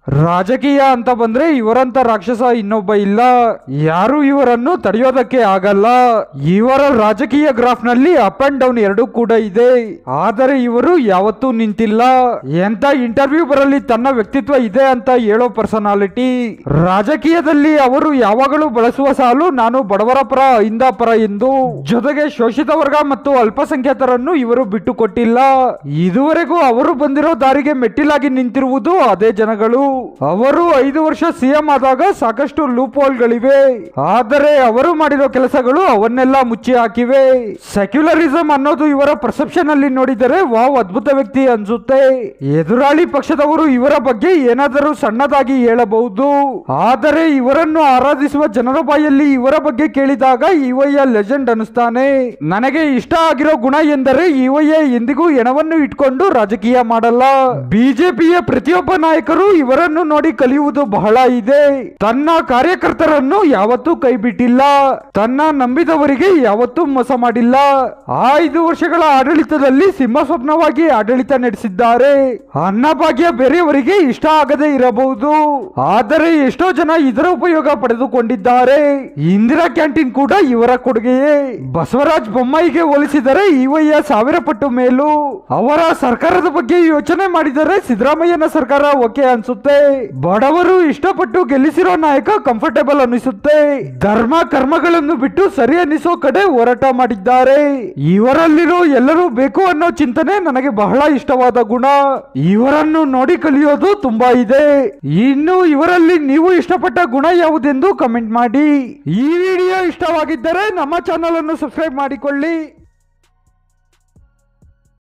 ರಾಜಕೀಯ ಅಂತ ಬಂದ್ರೆ ಇವರಂತ ರಾಕ್ಷಸ ಇನ್ನೊಬ್ಬ ಇಲ್ಲ ಯಾರು ಇವರನ್ನು ತಡೆಯೋದಕ್ಕೆ ಆಗಲ್ಲ ಇವರ ರಾಜಕೀಯ ಗ್ರಾಫ್ ನಲ್ಲಿ ಅಪ್ ಅಂಡ್ ಡೌನ್ ಎರಡೂ ಕೂಡ ಇದೆ ಆದರೆ ಇವರು ಯಾವತ್ತೂ ನಿಂತಿಲ್ಲ ಎಂತ ಇಂಟರ್ವ್ಯೂ ಬರಲಿ ತನ್ನ ವ್ಯಕ್ತಿತ್ವ ಇದೆ ಅಂತ ಹೇಳೋ ಪರ್ಸನಾಲಿಟಿ ರಾಜಕೀಯದಲ್ಲಿ ಅವರು ಯಾವಾಗಲೂ ಬಳಸುವ ಸಾಲು ನಾನು ಬಡವರ ಪರ ಅಹಿಂದ ಪರ ಎಂದು ಜೊತೆಗೆ ಶೋಷಿತ ವರ್ಗ ಮತ್ತು ಅಲ್ಪಸಂಖ್ಯಾತರನ್ನು ಇವರು ಬಿಟ್ಟು ಕೊಟ್ಟಿಲ್ಲ ಇದುವರೆಗೂ ಅವರು ಬಂದಿರೋ ದಾರಿಗೆ ಮೆಟ್ಟಿಲಾಗಿ ನಿಂತಿರುವುದು ಅದೇ ಜನಗಳು ಅವರು ಐದು ವರ್ಷ ಸಿಎಂ ಆದಾಗ ಸಾಕಷ್ಟು ಲೂಪ್ ಗಳಿವೆ ಆದರೆ ಅವರು ಮಾಡಿರೋ ಕೆಲಸಗಳು ಅವನ್ನೆಲ್ಲ ಮುಚ್ಚಿ ಹಾಕಿವೆ ಸೆಕ್ಯುಲರಿಸಂ ಅನ್ನೋದು ಇವರ ಪರ್ಸೆಪ್ಷನ್ ಅಲ್ಲಿ ನೋಡಿದರೆ ವಾವ್ ಅದ್ಭುತ ವ್ಯಕ್ತಿ ಅನ್ಸುತ್ತೆ ಎದುರಾಳಿ ಪಕ್ಷದವರು ಇವರ ಬಗ್ಗೆ ಏನಾದರೂ ಸಣ್ಣದಾಗಿ ಹೇಳಬಹುದು ಆದರೆ ಇವರನ್ನು ಆರಾಧಿಸುವ ಜನರ ಬಾಯಲ್ಲಿ ಇವರ ಬಗ್ಗೆ ಕೇಳಿದಾಗ ಇವಯ್ಯ ಲೆಜೆಂಡ್ ಅನಿಸ್ತಾನೆ ನನಗೆ ಇಷ್ಟ ಆಗಿರೋ ಗುಣ ಎಂದರೆ ಇವಯ್ಯ ಎಂದಿಗೂ ಎಣವನ್ನು ಇಟ್ಕೊಂಡು ರಾಜಕೀಯ ಮಾಡಲ್ಲ ಬಿಜೆಪಿಯ ಪ್ರತಿಯೊಬ್ಬ ನಾಯಕರು ಇವರನ್ನು ನೋಡಿ ಕಲಿಯುವುದು ಬಹಳ ಇದೆ ತನ್ನ ಕಾರ್ಯಕರ್ತರನ್ನು ಯಾವತ್ತೂ ಕೈ ಬಿಟ್ಟಿಲ್ಲ ತನ್ನ ನಂಬಿದವರಿಗೆ ಯಾವತ್ತೂ ಮೋಸ ಮಾಡಿಲ್ಲ ಆ ಐದು ವರ್ಷಗಳ ಆಡಳಿತದಲ್ಲಿ ಸಿಂಹ ಸ್ವಪ್ನವಾಗಿ ಆಡಳಿತ ನಡೆಸಿದ್ದಾರೆ ಅನ್ನಭಾಗ್ಯ ಬೇರೆಯವರಿಗೆ ಇಷ್ಟ ಆಗದೆ ಇರಬಹುದು ಆದರೆ ಎಷ್ಟೋ ಜನ ಇದರ ಉಪಯೋಗ ಪಡೆದುಕೊಂಡಿದ್ದಾರೆ ಇಂದಿರಾ ಕ್ಯಾಂಟೀನ್ ಕೂಡ ಇವರ ಕೊಡುಗೆಯೇ ಬಸವರಾಜ್ ಬೊಮ್ಮಾಯಿಗೆ ಹೋಲಿಸಿದರೆ ಇವಯ್ಯ ಸಾವಿರ ಪಟ್ಟು ಮೇಲು ಅವರ ಸರ್ಕಾರದ ಬಗ್ಗೆ ಯೋಚನೆ ಮಾಡಿದರೆ ಸಿದ್ದರಾಮಯ್ಯನ ಸರ್ಕಾರ ಓಕೆ ಅನ್ಸುತ್ತೆ ಬಡವರು ಇಷ್ಟಪಟ್ಟು ಗೆಲ್ಲಿಸಿರೋ ನಾಯಕ ಕಂಫರ್ಟೇಬಲ್ ಅನಿಸುತ್ತೆ ಧರ್ಮ ಕರ್ಮಗಳನ್ನು ಬಿಟ್ಟು ಸರಿ ಅನ್ನಿಸೋ ಕಡೆ ಹೋರಾಟ ಮಾಡಿದ್ದಾರೆ ಇವರಲ್ಲಿರೋ ಎಲ್ಲರೂ ಬೇಕು ಅನ್ನೋ ಚಿಂತನೆ ನನಗೆ ಬಹಳ ಇಷ್ಟವಾದ ಗುಣ ಇವರನ್ನು ನೋಡಿ ಕಲಿಯೋದು ತುಂಬಾ ಇದೆ ಇನ್ನು ಇವರಲ್ಲಿ ನೀವು ಇಷ್ಟಪಟ್ಟ ಗುಣ ಯಾವುದೆಂದು ಕಮೆಂಟ್ ಮಾಡಿ ಈ ವಿಡಿಯೋ ಇಷ್ಟವಾಗಿದ್ದರೆ ನಮ್ಮ ಚಾನಲ್ ಅನ್ನು ಸಬ್ಸ್ಕ್ರೈಬ್ ಮಾಡಿಕೊಳ್ಳಿ